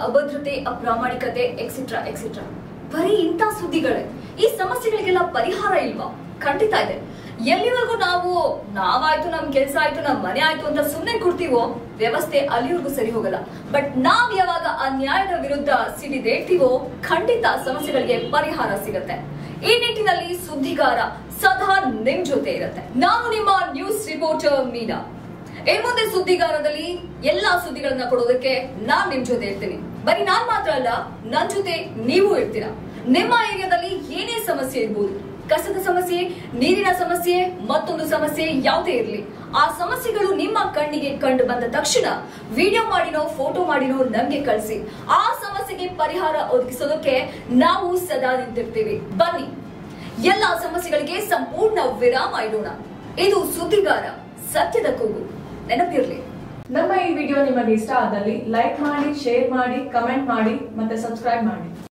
ಅಭದ್ರತೆ ಅಪ್ರಾಮಾಣಿಕತೆ etcetera etcetera ಬರೀ ಇಂಥ ಸುದ್ದಿಗಳೇ ಈ ಸಮಸ್ಯೆಗಳಿಗೆಲ್ಲ ಪರಿಹಾರ ಇಲ್ವಾ ಖಂಡಿತ ಇದೆ ಎಲ್ಲಿವರೆಗೂ ನಾವು ನಾವಾಯ್ತು ನಮ್ ಕೆಲ್ಸ ಆಯ್ತು ನಮ್ ಮನೆ ಆಯ್ತು ಅಂತ ಸುಮ್ನೆ ಕೊಡ್ತೀವೋ ವ್ಯವಸ್ಥೆ ಅಲ್ಲಿವರೆಗೂ ಸರಿ ಹೋಗಲ್ಲ ಬಟ್ ನಾವ್ ಯಾವಾಗ ಅನ್ಯಾಯದ ವಿರುದ್ಧ ಸಿಡಿದೇಳ್ತೀವೋ ಖಂಡಿತ ಸಮಸ್ಯೆಗಳಿಗೆ ಪರಿಹಾರ ಸಿಗತ್ತೆ ಈ ನಿಟ್ಟಿನಲ್ಲಿ ಸುದ್ದಿಗಾರ ಸದಾ ನಿಮ್ ಜೊತೆ ಇರುತ್ತೆ ನಾನು ನಿಮ್ಮ ನ್ಯೂಸ್ ರಿಪೋರ್ಟರ್ ಮೀನಾ ಈ ಮುಂದೆ ಸುದ್ದಿಗಾರದಲ್ಲಿ ಎಲ್ಲಾ ಸುದ್ದಿಗಳನ್ನ ಕೊಡೋದಕ್ಕೆ ನಾನ್ ನಿಮ್ ಜೊತೆ ಇರ್ತೀನಿ ಬರೀ ನಾನ್ ಮಾತ್ರ ಅಲ್ಲ ನನ್ ಜೊತೆ ನೀವು ಇರ್ತೀರಾ ನಿಮ್ಮ ಏರಿಯಾದಲ್ಲಿ ಏನೇ ಸಮಸ್ಯೆ ಇರ್ಬೋದು ಕಸದ ಸಮಸ್ಯೆ ನೀರಿನ ಸಮಸ್ಯೆ ಮತ್ತೊಂದು ಸಮಸ್ಯೆ ಯಾವುದೇ ಇರಲಿ ಆ ಸಮಸ್ಯೆಗಳು ನಿಮ್ಮ ಕಣ್ಣಿಗೆ ಕಂಡು ಬಂದ ತಕ್ಷಣ ವಿಡಿಯೋ ಮಾಡಿನೋ ಫೋಟೋ ಮಾಡಿನೋ ನಮ್ಗೆ ಕಳಿಸಿ ಆ ಸಮಸ್ಯೆಗೆ ಪರಿಹಾರ ಒದಗಿಸೋದಕ್ಕೆ ನಾವು ಸದಾ ನಿಂತಿರ್ತೀವಿ ಬನ್ನಿ ಎಲ್ಲಾ ಸಮಸ್ಯೆಗಳಿಗೆ ಸಂಪೂರ್ಣ ವಿರಾಮ ಇಡೋಣ ಇದು ಸುದ್ದಿಗಾರ ಸತ್ಯದ ಕೂಗು ನೆನಪಿರ್ಲಿ ನಮ್ಮ ಈ ವಿಡಿಯೋ ನಿಮಗೆ ಇಷ್ಟ ಆದಲ್ಲಿ ಲೈಕ್ ಮಾಡಿ ಶೇರ್ ಮಾಡಿ ಕಮೆಂಟ್ ಮಾಡಿ ಮತ್ತೆ ಸಬ್ಸ್ಕ್ರೈಬ್ ಮಾಡಿ